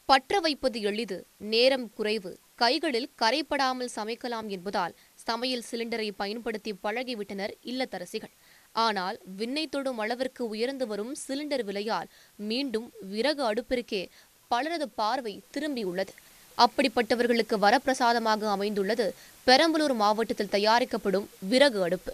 பற்ற வைப்பது எளிது நேரம் குறைவு கைகளில் கரைப்படாமல் சமைக்கலாம் என்பதால் சமையல் சிலிண்டரை பயன்படுத்தி பழகிவிட்டனர் இல்லத்தரசிகள் ஆனால் விண்ணை தொடும் அளவிற்கு உயர்ந்து வரும் சிலிண்டர் விலையால் மீண்டும் விறகு அடுப்பிற்கே பலரது பார்வை திரும்பியுள்ளது அப்படிப்பட்டவர்களுக்கு வரப்பிரசாதமாக அமைந்துள்ளது பெரம்பலூர் மாவட்டத்தில் தயாரிக்கப்படும் விறகு அடுப்பு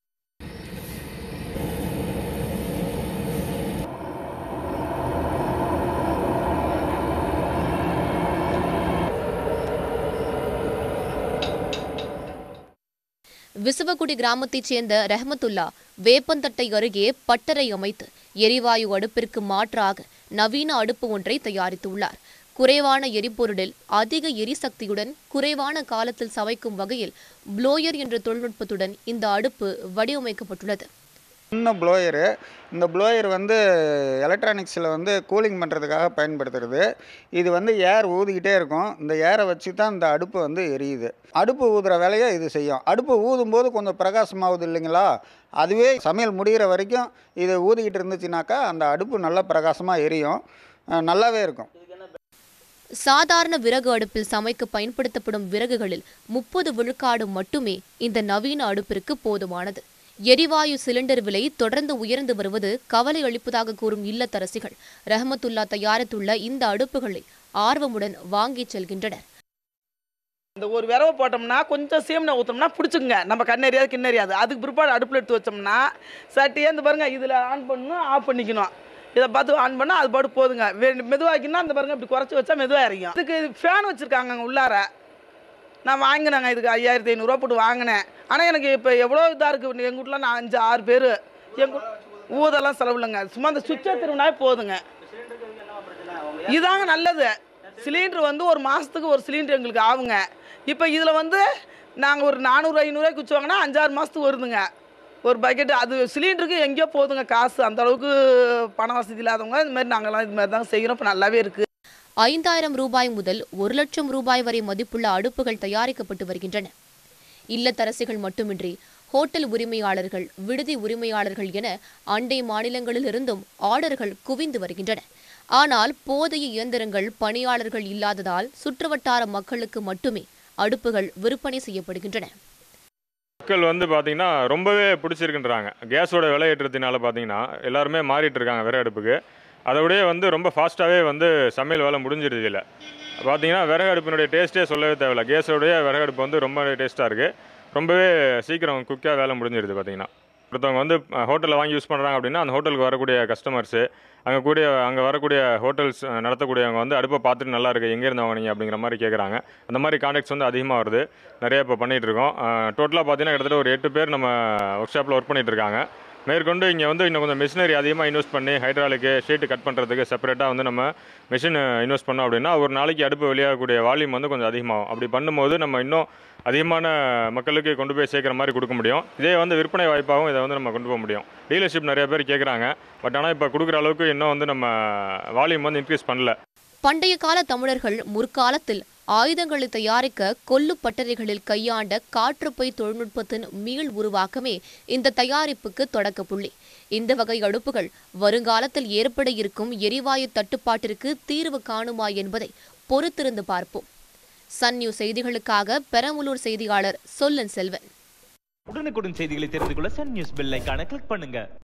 விசுவகுடி கிராமத்தைச் சேர்ந்த ரஹமத்துல்லா வேப்பந்தட்டை அருகே பட்டறை அமைத்து எரிவாயு அடுப்பிற்கு மாற்றாக நவீன அடுப்பு ஒன்றை தயாரித்துள்ளார் குறைவான எரிபொருளில் அதிக எரிசக்தியுடன் குறைவான காலத்தில் சமைக்கும் வகையில் ப்ளோயர் என்ற தொழில்நுட்பத்துடன் இந்த அடுப்பு வடிவமைக்கப்பட்டுள்ளது சின்ன ப்ளோயரு இந்த ப்ளோயர் வந்து எலக்ட்ரானிக்ஸில் வந்து கூலிங் பண்ணுறதுக்காக பயன்படுத்துறது இது வந்து ஏர் ஊதிக்கிட்டே இருக்கும் இந்த ஏரை வச்சு தான் இந்த அடுப்பு வந்து எரியுது அடுப்பு ஊதுற வேலையை இது செய்யும் அடுப்பு ஊதும்போது கொஞ்சம் பிரகாசமாகுது இல்லைங்களா அதுவே சமையல் முடிகிற வரைக்கும் இது ஊதிக்கிட்டு இருந்துச்சுனாக்கா அந்த அடுப்பு நல்லா பிரகாசமாக எரியும் அஹ் நல்லாவே இருக்கும் சாதாரண விறகு அடுப்பில் சமைக்க பயன்படுத்தப்படும் விறகுகளில் முப்பது விழுக்காடு மட்டுமே இந்த நவீன அடுப்பிற்கு போதுமானது எரிவாயு சிலிண்டர் விலை தொடர்ந்து உயர்ந்து வருவது கவலை அளிப்பதாக கூறும் இல்லத்தரசிகள் ரஹமத்துல்லா தயாரித்துள்ள இந்த அடுப்புகளை ஆர்வமுடன் வாங்கிச் செல்கின்றனர் இந்த ஒரு விரவை போட்டோம்னா கொஞ்சம் சீமனை ஊற்றோம்னா பிடிச்சிக்குங்க நம்ம கண்ணெறியாது கிண்ணறியாது அதுக்கு பிற்பாடு அடுப்பில் எடுத்து வச்சோம்னா சட்டியே இந்த பாருங்க இதில் ஆன் பண்ணணும் ஆஃப் பண்ணிக்கணும் இதை பார்த்து ஆன் பண்ணால் அது பாட்டு போதுங்க வே- மெதுவாக்கினா அந்த பாருங்க இப்படி குறைச்சி வச்சா மெதுவாக இறங்கும் இதுக்கு ஃபேன் வச்சுருக்காங்க அங்கே உள்ளார நான் வாங்கினேங்க இதுக்கு ஐயாயிரத்தி ஐநூறுரூவா போட்டு வாங்கினேன் ஆனால் எனக்கு இப்போ எவ்வளோ இதாக இருக்குது எங்கள் வீட்டில் நான் அஞ்சு ஆறு பேர் எங்கள் ஊதெல்லாம் செலவு இல்லைங்க சும்மா அந்த சுவிட்சை திரும்பினா போதுங்க இதாங்க நல்லது சிலிண்டர் வந்து ஒரு மாதத்துக்கு ஒரு சிலிண்டர் எங்களுக்கு ஆகுங்க இப்போ இதில் வந்து நாங்கள் ஒரு நானூறு ஐநூறுரூவாய்க்கு குச்சி வாங்கினா அஞ்சாறு மாதத்துக்கு வருதுங்க ஒரு பக்கெட் அது சிலிண்டருக்கு எங்கேயோ போகுதுங்க காசு அந்த அளவுக்கு பண வசதி இல்லாதவங்க இந்த மாதிரி நாங்கள்லாம் இது மாதிரி தான் செய்கிறோம் இப்போ நல்லாவே இருக்குது ஐந்தாயிரம் ரூபாய் முதல் ஒரு லட்சம் ரூபாய் வரை மதிப்புள்ள அடுப்புகள் தயாரிக்கப்பட்டு வருகின்றன இல்லத்தரசிகள் மட்டுமின்றி ஹோட்டல் உரிமையாளர்கள் விடுதி உரிமையாளர்கள் என அண்டை மாநிலங்களிலிருந்தும் ஆர்டர்கள் குவிந்து வருகின்றன ஆனால் போதிய இயந்திரங்கள் பணியாளர்கள் இல்லாததால் சுற்றுவட்டார மக்களுக்கு மட்டுமே அடுப்புகள் விற்பனை செய்யப்படுகின்றன மக்கள் வந்து பார்த்தீங்கன்னா ரொம்பவே பிடிச்சிருக்குன்றாங்க கேஸோட விலை ஏற்றத்தினால பார்த்தீங்கன்னா எல்லாருமே மாறிட்டு இருக்காங்க விறகு அடுப்புக்கு அதோடய வந்து ரொம்ப ஃபாஸ்ட்டாகவே வந்து சமையல் வேலை முடிஞ்சிருது இல்லை பார்த்தீங்கன்னா விறகு அடுப்பினுடைய டேஸ்ட்டே சொல்லவே தேவையில்ல கேஸோடைய விறகு அடுப்பு வந்து ரொம்ப டேஸ்ட்டாக இருக்குது ரொம்பவே சீக்கிரம் குக்காக வேலை முடிஞ்சிருது பார்த்தீங்கன்னா ஒருத்தவங்க வந்து ஹோட்டலில் வாங்கி யூஸ் பண்ணுறாங்க அப்படின்னா அந்த ஹோட்டலுக்கு வரக்கூடிய கஸ்டமர்ஸு அங்கே கூடிய அங்கே வரக்கூடிய ஹோட்டல்ஸ் நடத்தக்கூடியவங்க வந்து அடுப்பை பார்த்துட்டு நல்லா இருக்கு எங்கேருந்து வாங்கினீங்க அப்படிங்கிற மாதிரி கேட்குறாங்க அந்த மாதிரி கான்டாக்ட்ஸ் வந்து அதிகமாக வருது நிறைய இப்போ பண்ணிகிட்டு இருக்கோம் டோட்டலாக பார்த்தீங்கன்னா கிட்டத்தட்ட ஒரு எட்டு பேர் நம்ம ஒர்க் ஷாப்பில் ஒர்க் பண்ணிட்டு இருக்காங்க மேற்கொண்டு இங்கே வந்து இன்னும் கொஞ்சம் மிஷினரி அதிகமாக இன்வெஸ்ட் பண்ணி ஹைட்ராலிக்கு ஷீட்டு கட் பண்ணுறதுக்கு செப்பரேட்டாக வந்து நம்ம மிஷின் இன்வெஸ்ட் பண்ணோம் அப்படின்னா ஒரு நாளைக்கு அடுப்பு வெளியாகக்கூடிய வால்யூம் வந்து கொஞ்சம் அதிகமாகும் அப்படி பண்ணும்போது நம்ம இன்னும் அதிகமான மக்களுக்கு கொண்டு போய் சேர்க்குற மாதிரி கொடுக்க முடியும் இதே வந்து விற்பனை வாய்ப்பாகவும் இதை வந்து நம்ம கொண்டு போக முடியும் டீலர்ஷிப் நிறைய பேர் கேட்குறாங்க பட் ஆனால் இப்போ கொடுக்குற அளவுக்கு இன்னும் வந்து நம்ம வால்யூம் வந்து இன்க்ரீஸ் பண்ணல பண்டைய கால தமிழர்கள் முற்காலத்தில் ஆயுதங்களை தயாரிக்க கொல்லு பட்டறைகளில் கையாண்ட காற்றுப்பை தொழில்நுட்பத்தின் மீள் உருவாக்கமே இந்த தயாரிப்புக்கு தொடக்க புள்ளி இந்த வகை அடுப்புகள் வருங்காலத்தில் ஏற்பட இருக்கும் எரிவாயு தட்டுப்பாட்டிற்கு தீர்வு காணுமா என்பதை பொறுத்திருந்து பார்ப்போம் சன் நியூஸ் செய்திகளுக்காக பெரம்பலூர் செய்தியாளர் சொல்லன் செல்வன் உடனுக்குடன் செய்திகளை தெரிந்து கொள்ள சன் நியூஸ் பெல் ஐகானை கிளிக் பண்ணுங்க